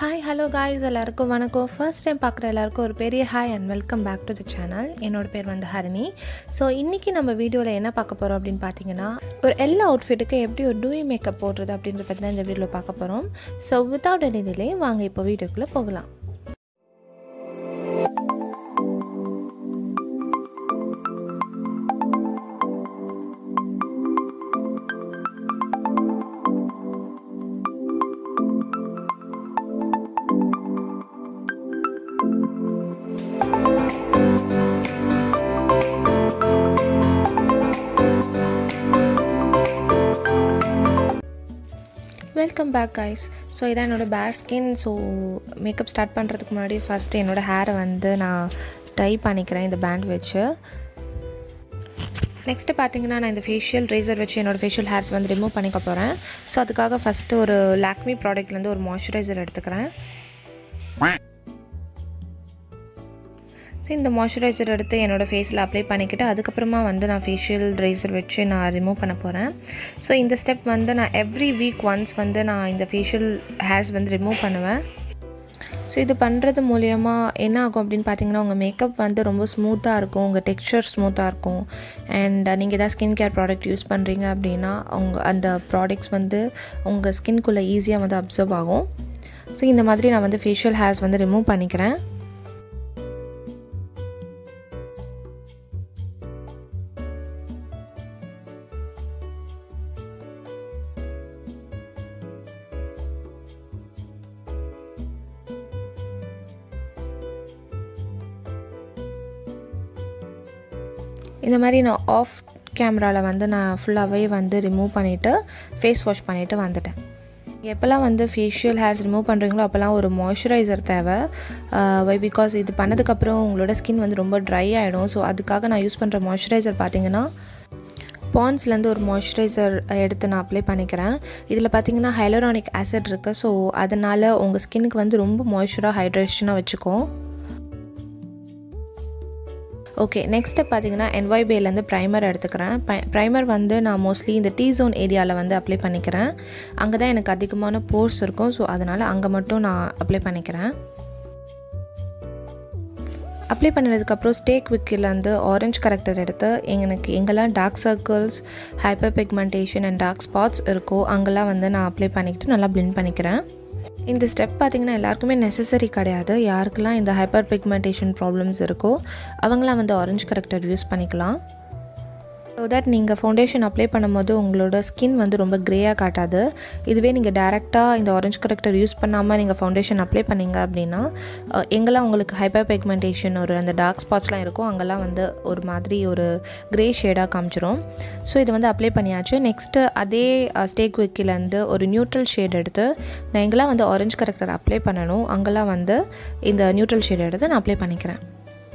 hi hello guys எல்லாருக்கும் வணக்கம் first time பார்க்குற எல்லாருக்கும் ஒரு பெரிய hi and welcome back to the channel என்னோட பேர் வந்து ஹரிணி ஸோ இன்றைக்கி நம்ம வீடியோவில் என்ன பார்க்க போகிறோம் அப்படின்னு பார்த்தீங்கன்னா ஒரு எல்லா அவுட்ஃபிட்டுக்கு எப்படி ஒரு டூயி மேக்கப் போடுறது அப்படின்றத பற்றி தான் இந்த வீடியோவில் பார்க்க போகிறோம் ஸோ வித்தவுட் எனி டிலே வாங்க இப்போ வீடியோக்குள்ளே போகலாம் வெல்கம் பேக் கைஸ் ஸோ இதான் என்னோடய பேர் ஸ்கின் ஸோ மேக்கப் ஸ்டார்ட் பண்ணுறதுக்கு முன்னாடி ஃபஸ்ட்டு என்னோடய ஹேரை வந்து நான் டை பண்ணிக்கிறேன் இந்த பேண்ட் வச்சு நெக்ஸ்ட்டு பார்த்தீங்கன்னா நான் இந்த ஃபேஷியல் ரேசர் வச்சு என்னோடய ஃபேஷியல் ஹேர்ஸ் வந்து ரிமூவ் பண்ணிக்க போகிறேன் ஸோ அதுக்காக ஃபஸ்ட்டு ஒரு லாக்மி ப்ராடக்ட்லேருந்து ஒரு மாய்ஸ்சரைசர் எடுத்துக்கிறேன் ஸோ இந்த மாய்ஸ்சரைசர் எடுத்து என்னோடய ஃபேஸில் அப்ளை பண்ணிக்கிட்டு அதுக்கப்புறமா வந்து நான் ஃபேஷியல் ரேசர் வச்சு நான் ரிமூவ் பண்ண போகிறேன் ஸோ இந்த ஸ்டெப் வந்து நான் எவ்ரி வீக் ஒன்ஸ் வந்து நான் இந்த ஃபேஷியல் ஹேர்ஸ் வந்து ரிமூவ் பண்ணுவேன் ஸோ இது பண்ணுறது மூலயமா என்ன ஆகும் அப்படின்னு பார்த்தீங்கன்னா உங்கள் மேக்கப் வந்து ரொம்ப ஸ்மூத்தாக இருக்கும் உங்கள் டெக்ஸ்சர் ஸ்மூத்தாக இருக்கும் அண்ட் நீங்கள் எதாவது ஸ்கின் கேர் ப்ராடக்ட் யூஸ் பண்ணுறீங்க அப்படின்னா உங்கள் அந்த ப்ராடக்ட்ஸ் வந்து உங்கள் ஸ்கின்குள்ளே ஈஸியாக வந்து அப்சர்வ் ஆகும் ஸோ இந்த மாதிரி நான் வந்து ஃபேஷியல் ஹேர்ஸ் வந்து ரிமூவ் பண்ணிக்கிறேன் இந்த மாதிரி நான் ஆஃப் கேமராவில் வந்து நான் ஃபுல்லாகவே வந்து ரிமூவ் பண்ணிவிட்டு ஃபேஸ் வாஷ் பண்ணிவிட்டு வந்துட்டேன் எப்போல்லாம் வந்து ஃபேஷியல் ஹேர்ஸ் ரிமூவ் பண்ணுறீங்களோ அப்போல்லாம் ஒரு மாய்ஸ்சரைசர் தேவை வை பிகாஸ் இது பண்ணதுக்கப்புறம் உங்களோட ஸ்கின் வந்து ரொம்ப ட்ரை ஆகிடும் ஸோ அதுக்காக நான் யூஸ் பண்ணுற மாய்ஸ்சரைசர் பார்த்தீங்கன்னா பான்ஸ்லேருந்து ஒரு மாய்ஸ்சரைசர் எடுத்து நான் அப்ளை பண்ணிக்கிறேன் இதில் பார்த்தீங்கன்னா ஹைலரானிக் ஆசிட் இருக்குது ஸோ அதனால் உங்கள் ஸ்கின்னுக்கு வந்து ரொம்ப மாய்ஸ்சராக ஹைட்ரேஷனாக வச்சுக்கும் ஓகே நெக்ஸ்ட் பார்த்தீங்கன்னா என்வாய்பேலேருந்து ப்ரைமர் எடுத்துக்கிறேன் ப்ரைமர் வந்து நான் மோஸ்ட்லி இந்த டீ ஜோன் ஏரியாவில் வந்து அப்ளை பண்ணிக்கிறேன் அங்கே தான் எனக்கு அதிகமான போர்ஸ் இருக்கும் ஸோ அதனால் அங்கே மட்டும் நான் அப்ளை பண்ணிக்கிறேன் அப்ளை பண்ணதுக்கப்புறம் ஸ்டேக் விக்கிலேருந்து ஆரஞ்ச் கரெக்டர் எடுத்து எனக்கு எங்கெல்லாம் dark circles hyperpigmentation and dark spots இருக்கோ அங்கெல்லாம் வந்து நான் அப்ளை பண்ணிக்கிட்டு நல்லா பிளெண்ட் பண்ணிக்கிறேன் இந்த ஸ்டெப் பார்த்திங்கன்னா எல்லாருக்குமே நெசசரி கிடையாது யாருக்கெல்லாம் இந்த ஹைப்பர் பிக்மெண்டேஷன் ப்ராப்ளம்ஸ் இருக்கோ அவங்களாம் வந்து ஆரஞ்ச் கரெக்டர் யூஸ் பண்ணிக்கலாம் ஸோ தட் நீங்கள் ஃபவுண்டேஷன் அப்ளை பண்ணும்போது உங்களோட ஸ்கின் வந்து ரொம்ப க்ரேயாக காட்டாது இதுவே நீங்கள் டேரெக்டாக இந்த ஆரஞ்ச் கரெக்டர் யூஸ் பண்ணாமல் நீங்கள் ஃபவுண்டேஷன் அப்ளை பண்ணிங்க அப்படின்னா எங்கெல்லாம் உங்களுக்கு ஹைப்பர் பிக்மெண்டேஷன் ஒரு அந்த டார்க் ஸ்பாட்ஸ்லாம் இருக்கும் அங்கெல்லாம் வந்து ஒரு மாதிரி ஒரு க்ரே ஷேடாக காமிச்சிரும் ஸோ இது வந்து அப்ளை பண்ணியாச்சு நெக்ஸ்ட்டு அதே ஸ்டேக் விக்கிலேருந்து ஒரு நியூட்ரல் ஷேட் எடுத்து நான் எங்கெல்லாம் வந்து ஆரஞ்ச் கரெக்டர் அப்ளை பண்ணணும் அங்கெல்லாம் வந்து இந்த நியூட்ரல் ஷேட் எடுத்து நான் அப்ளை பண்ணிக்கிறேன்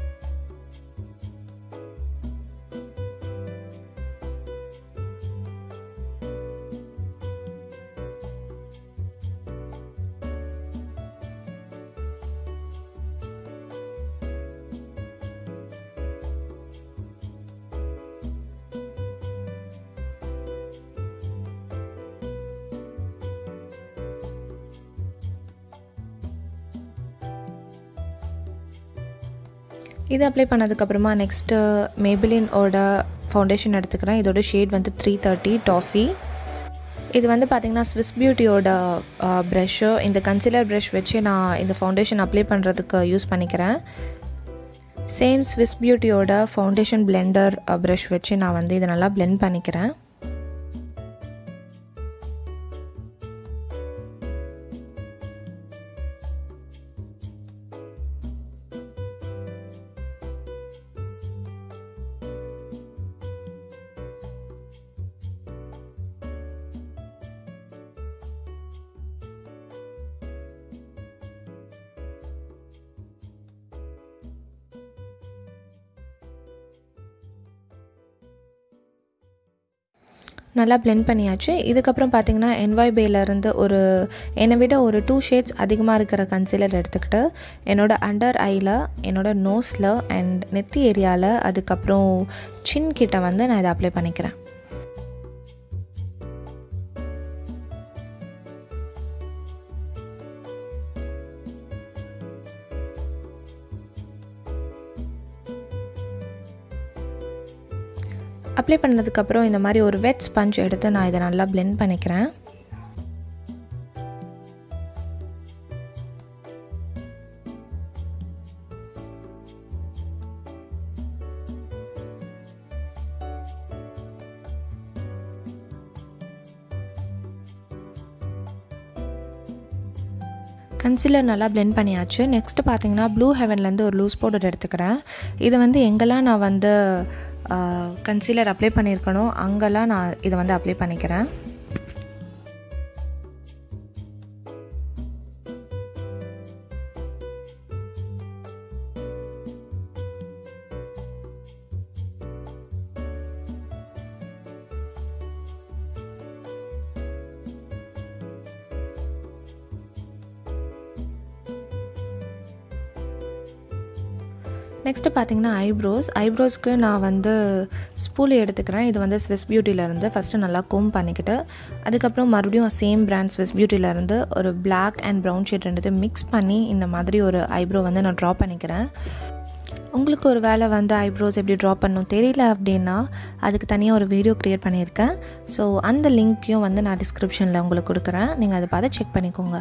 இது அப்ளை பண்ணதுக்கப்புறமா நெக்ஸ்ட்டு மேபிலினோட ஃபவுண்டேஷன் எடுத்துக்கிறேன் இதோட ஷேட் வந்து த்ரீ தேர்ட்டி டாஃபி இது வந்து பார்த்திங்கன்னா ஸ்விஸ் பியூட்டியோட ப்ரெஷ்ஷு இந்த கன்சிலர் ப்ரஷ் வச்சு நான் இந்த ஃபவுண்டேஷன் அப்ளை பண்ணுறதுக்கு யூஸ் பண்ணிக்கிறேன் சேம் ஸ்விஸ் பியூட்டியோட ஃபவுண்டேஷன் பிளெண்டர் ப்ரஷ் வச்சு நான் வந்து இதை நல்லா பிளெண்ட் பண்ணிக்கிறேன் நல்லா பிளெண்ட் பண்ணியாச்சு இதுக்கப்புறம் பார்த்தீங்கன்னா என்வாய்பேலேருந்து ஒரு என்னை விட ஒரு டூ ஷேட்ஸ் அதிகமாக இருக்கிற கன்சீலர் எடுத்துக்கிட்டு என்னோடய அண்டர் ஐயில் என்னோடய நோஸில் அண்ட் நெத்தி ஏரியாவில் அதுக்கப்புறம் சின் கிட்ட வந்து நான் இதை அப்ளை பண்ணிக்கிறேன் அப்ளை பண்ணதுக்கப்புறம் இந்த மாதிரி ஒரு வெட் ஸ்பஞ்ச் எடுத்து நான் இதை நல்லா பிளெண்ட் பண்ணிக்கிறேன் கன்சிலர் நல்லா பிளெண்ட் பண்ணியாச்சு நெக்ஸ்ட்டு பார்த்தீங்கன்னா ப்ளூ ஹெவன்லேருந்து ஒரு லூஸ் பவுடர் எடுத்துக்கிறேன் இதை வந்து எங்கெல்லாம் நான் வந்து கன்சீலர் அப்ளை பண்ணியிருக்கனோ அங்கெல்லாம் நான் இதை வந்து அப்ளை பண்ணிக்கிறேன் நெக்ஸ்ட்டு பார்த்தீங்கன்னா ஐப்ரோஸ் ஐப்ரோஸ்க்கு நான் வந்து ஸ்பூலி எடுத்துக்கிறேன் இது வந்து ஸ்விஸ் பியூட்டிலேருந்து ஃபஸ்ட்டு நல்லா கோம் பண்ணிக்கிட்டு அதுக்கப்புறம் மறுபடியும் சேம் பிராண்ட் ஸ்விஸ் பியூட்டிலேருந்து ஒரு பிளாக் அண்ட் ப்ரௌன் ஷேட் ரெண்டுத்தையும் மிக்ஸ் பண்ணி இந்த மாதிரி ஒரு ஐப்ரோ வந்து நான் ட்ரா பண்ணிக்கிறேன் உங்களுக்கு ஒரு வேலை வந்து ஐப்ரோஸ் எப்படி ட்ரா பண்ணணும் தெரியல அப்படின்னா அதுக்கு தனியாக ஒரு வீடியோ க்ரியேட் பண்ணியிருக்கேன் ஸோ அந்த லிங்க்கையும் வந்து நான் டிஸ்கிரிப்ஷனில் உங்களுக்கு கொடுக்குறேன் நீங்கள் அதை பார்த்து செக் பண்ணிக்கோங்க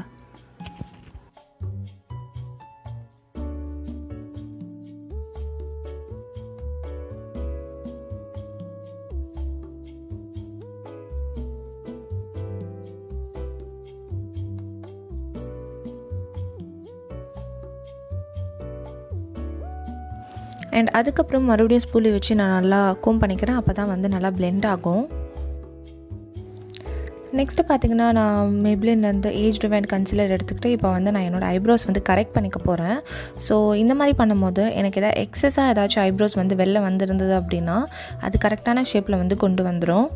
அண்ட் அதுக்கப்புறம் மறுபடியும் ஸ்பூலி வச்சு நான் நல்லா கோம் பண்ணிக்கிறேன் அப்போ தான் வந்து நல்லா பிளெண்ட் ஆகும் நெக்ஸ்ட்டு பார்த்தீங்கன்னா நான் மெப்ளின்லேருந்து ஏஜ் டிவைன் கன்சிலர் எடுத்துக்கிட்டு இப்போ வந்து நான் என்னோடய ஐப்ரோஸ் வந்து கரெக்ட் பண்ணிக்க போகிறேன் ஸோ இந்த மாதிரி பண்ணும்போது எனக்கு எதாவது எக்ஸஸாக ஏதாச்சும் ஐப்ரோஸ் வந்து வெளில வந்திருந்தது அப்படின்னா அது கரெக்டான ஷேப்பில் வந்து கொண்டு வந்துடும்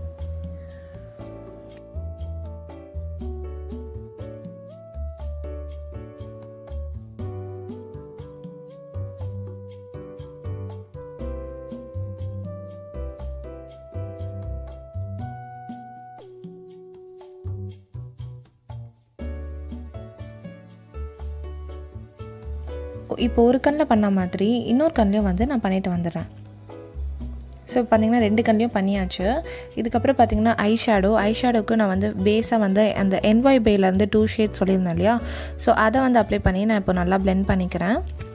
இப்போ ஒரு கண்ணில் பண்ண மாதிரி இன்னொரு கண்ணிலையும் வந்து நான் பண்ணிட்டு வந்துடுறேன் ஸோ பார்த்தீங்கன்னா ரெண்டு கண்ணிலையும் பண்ணியாச்சு இதுக்கப்புறம் பார்த்தீங்கன்னா ஐ ஷேடோ ஐ ஷேடோக்கு நான் வந்து பேஸாக வந்து அந்த என்வாய் பேலேருந்து டூ ஷேட் சொல்லியிருந்தேன் இல்லையா ஸோ அதை வந்து அப்ளை பண்ணி நான் இப்போ நல்லா பிளெண்ட் பண்ணிக்கிறேன்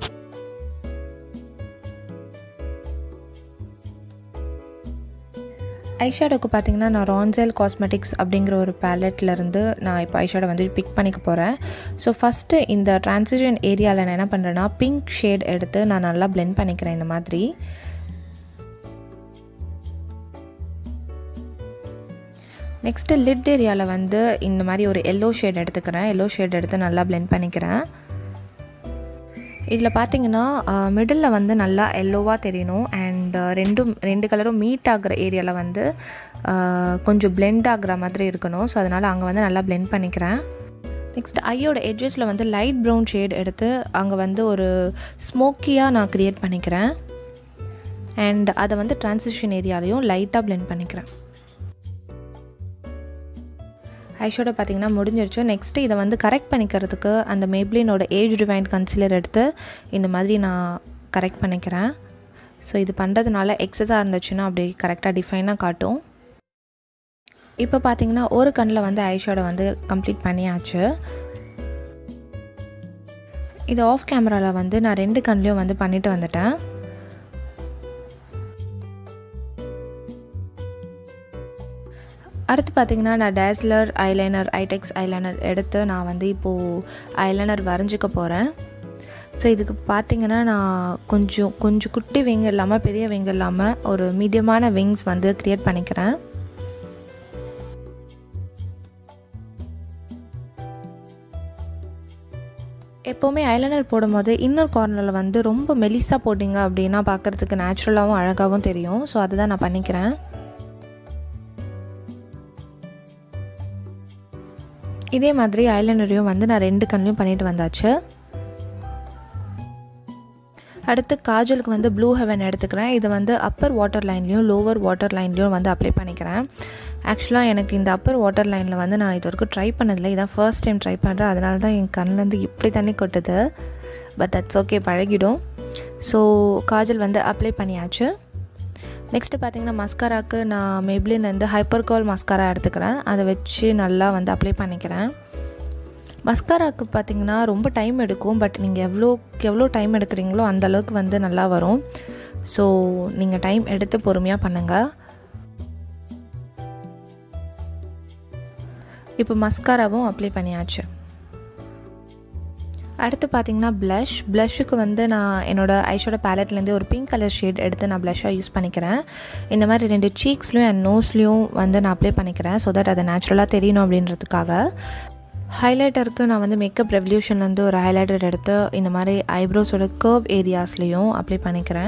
ஐஷேடோக்கு பார்த்தீங்கன்னா நான் ரான்செல் காஸ்மெட்டிக்ஸ் அப்படிங்கிற ஒரு பேலட்லேருந்து நான் இப்போ ஐஷேடோ வந்து பிக் பண்ணிக்க போகிறேன் ஸோ ஃபஸ்ட்டு இந்த ட்ரான்சிஷன் ஏரியாவில் நான் என்ன பண்ணுறேன்னா பிங்க் ஷேட் எடுத்து நான் நல்லா பிளெண்ட் பண்ணிக்கிறேன் இந்த மாதிரி நெக்ஸ்ட்டு லிட் ஏரியாவில் வந்து இந்த மாதிரி ஒரு எல்லோ ஷேட் எடுத்துக்கிறேன் எல்லோ ஷேட் எடுத்து நல்லா பிளெண்ட் பண்ணிக்கிறேன் இதில் பார்த்தீங்கன்னா மிடில் வந்து நல்லா எல்லோவாக தெரியணும் அண்ட் ரெண்டும் ரெண்டு கலரும் மீட் ஆகிற ஏரியாவில் வந்து கொஞ்சம் பிளெண்ட் ஆகிற மாதிரி இருக்கணும் ஸோ அதனால் அங்கே வந்து நல்லா பிளெண்ட் பண்ணிக்கிறேன் நெக்ஸ்ட் ஐயோட எட்ஜஸில் வந்து லைட் ப்ரௌன் ஷேட் எடுத்து அங்கே வந்து ஒரு ஸ்மோக்கியாக நான் க்ரியேட் பண்ணிக்கிறேன் அண்ட் அதை வந்து ட்ரான்சிஷன் ஏரியாலையும் லைட்டாக பிளெண்ட் பண்ணிக்கிறேன் ஐஷோட பார்த்தீங்கன்னா முடிஞ்சிருச்சு நெக்ஸ்ட்டு இதை வந்து கரெக்ட் பண்ணிக்கிறதுக்கு அந்த மேப்ளினோட ஏஜ் டிவைன் கன்சிலர் எடுத்து இந்த மாதிரி நான் கரெக்ட் பண்ணிக்கிறேன் ஸோ இது பண்ணுறதுனால எக்ஸஸாக இருந்துச்சுன்னா அப்படி கரெக்டாக டிஃபைனாக காட்டும் இப்போ பார்த்தீங்கன்னா ஒரு கண்ணில் வந்து ஐஷோட வந்து கம்ப்ளீட் பண்ணியாச்சு இது ஆஃப் கேமராவில் வந்து நான் ரெண்டு கண்லேயும் வந்து பண்ணிட்டு வந்துட்டேன் அடுத்து பார்த்திங்கன்னா நான் டேஸ்லர் ஐலைனர் ஐடெக்ஸ் ஐலைனர் எடுத்து நான் வந்து இப்போது ஐலைனர் வரைஞ்சிக்க போகிறேன் ஸோ இதுக்கு பார்த்திங்கன்னா நான் கொஞ்சம் கொஞ்சம் குட்டி விங் இல்லாமல் பெரிய விங் இல்லாமல் ஒரு மீடியமான விங்ஸ் வந்து க்ரியேட் பண்ணிக்கிறேன் எப்போவுமே ஐலைனர் போடும்போது இன்னொரு கார்னரில் வந்து ரொம்ப மெலிசாக போட்டிங்க அப்படின்னா பார்க்குறதுக்கு நேச்சுரலாகவும் அழகாகவும் தெரியும் ஸோ அதுதான் நான் பண்ணிக்கிறேன் இதே மாதிரி ஐலைனரையும் வந்து நான் ரெண்டு கண்லையும் பண்ணிட்டு வந்தாச்சு அடுத்து காஜலுக்கு வந்து ப்ளூ ஹெவன் எடுத்துக்கிறேன் இது வந்து அப்பர் வாட்டர் லைன்லேயும் லோவர் வாட்டர் லைன்லேயும் வந்து அப்ளை பண்ணிக்கிறேன் ஆக்சுவலாக எனக்கு இந்த அப்பர் வாட்டர் லைனில் வந்து நான் இது வரைக்கும் ட்ரை பண்ணதில்லை இதான் ஃபர்ஸ்ட் டைம் ட்ரை பண்ணுறேன் அதனால தான் என் கண்ணிலேருந்து இப்படி தண்ணி கொட்டுது பட் தட்ஸ் ஓகே பழகிடும் ஸோ காஜல் வந்து அப்ளை பண்ணியாச்சு நெக்ஸ்ட்டு பார்த்தீங்கன்னா மஸ்காராக்கு நான் மெப்ளின்லேருந்து ஹைப்பர் கால் மஸ்காரா எடுத்துக்கிறேன் அதை வச்சு நல்லா வந்து அப்ளை பண்ணிக்கிறேன் மஸ்காராக்கு பார்த்தீங்கன்னா ரொம்ப டைம் எடுக்கும் பட் நீங்கள் எவ்வளோக்கு எவ்வளோ டைம் எடுக்கிறீங்களோ அந்த அளவுக்கு வந்து நல்லா வரும் ஸோ நீங்கள் டைம் எடுத்து பொறுமையாக பண்ணுங்கள் இப்போ மஸ்காராவும் அப்ளை பண்ணியாச்சு அடுத்து பார்த்தீங்கன்னா ப்ளஷ் ப்ளஷ்ஷுக்கு வந்து நான் என்னோடய ஐஷோட பேலட்லேருந்து ஒரு பிங்க் கலர் ஷேட் எடுத்து நான் ப்ளஷ்ஷாக யூஸ் பண்ணிக்கிறேன் இந்த மாதிரி ரெண்டு சீக்ஸ்லையும் அண்ட் நோஸ்லேயும் வந்து நான் அப்ளை பண்ணிக்கிறேன் ஸோ தட் அது நேச்சுரலாக தெரியணும் அப்படின்றதுக்காக ஹைலைட்டருக்கு நான் வந்து மேக்கப் ரெவல்யூஷன்லேருந்து ஒரு ஹைலைட்டர் எடுத்து இந்த மாதிரி ஐப்ரோஸோட கர்வ் ஏரியாஸ்லேயும் அப்ளை பண்ணிக்கிறேன்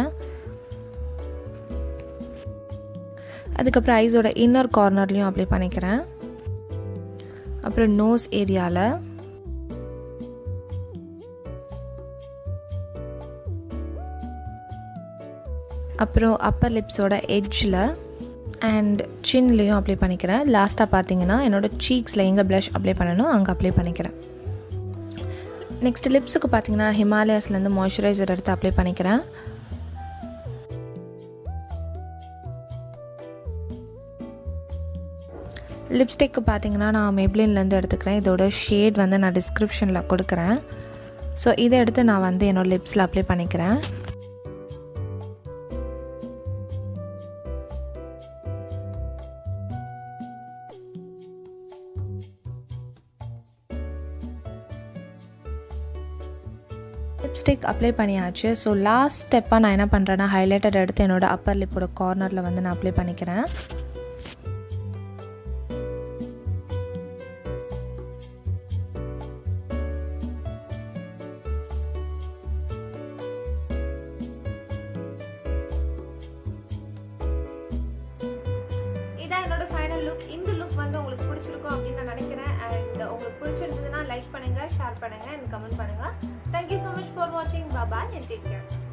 அதுக்கப்புறம் ஐஸோட இன்னர் கார்னர்லேயும் அப்ளை பண்ணிக்கிறேன் அப்புறம் நோஸ் ஏரியாவில் அப்புறம் அப்பர் லிப்ஸோட எட்ஜில் அண்ட் சின்லேயும் அப்ளை பண்ணிக்கிறேன் லாஸ்ட்டாக பார்த்தீங்கன்னா என்னோடய சீக்ஸில் எங்கே ப்ளஷ் அப்ளை பண்ணணும் அங்கே அப்ளை பண்ணிக்கிறேன் நெக்ஸ்ட் லிப்ஸுக்கு பார்த்தீங்கன்னா ஹிமாலயாஸ்லேருந்து மாய்ஸ்சரைசர் எடுத்து அப்ளை பண்ணிக்கிறேன் லிப்ஸ்டிக்கு பார்த்தீங்கன்னா நான் மெப்ளின்லேருந்து எடுத்துக்கிறேன் இதோட ஷேட் வந்து நான் டிஸ்கிரிப்ஷனில் கொடுக்குறேன் ஸோ இதை எடுத்து நான் வந்து என்னோடய லிப்ஸில் அப்ளை பண்ணிக்கிறேன் லிப்ஸ்டிக் அப்ளை பண்ணியாச்சு ஸோ லாஸ்ட் ஸ்டெப்பாக நான் என்ன பண்ணுறேன்னா ஹைலைட்டர் எடுத்து என்னோடய அப்பர் லிப்போட கார்னரில் வந்து நான் அப்ளை பண்ணிக்கிறேன் இதான் என்னோட ஃபைனல் லுக் இந்த லுக் வந்து உங்களுக்கு பிடிச்சிருக்கும் அப்படின்னு நான் நினைக்கிறேன் அண்ட் உங்களுக்கு பிடிச்சிருந்ததுன்னா லைக் பண்ணுங்க ஷேர் பண்ணுங்க அண்ட் கமெண்ட் பண்ணுங்க தேங்க்யூ ஸோ மச் ஃபார் வாட்சிங் பாபா அண்ட் டேக் கேர்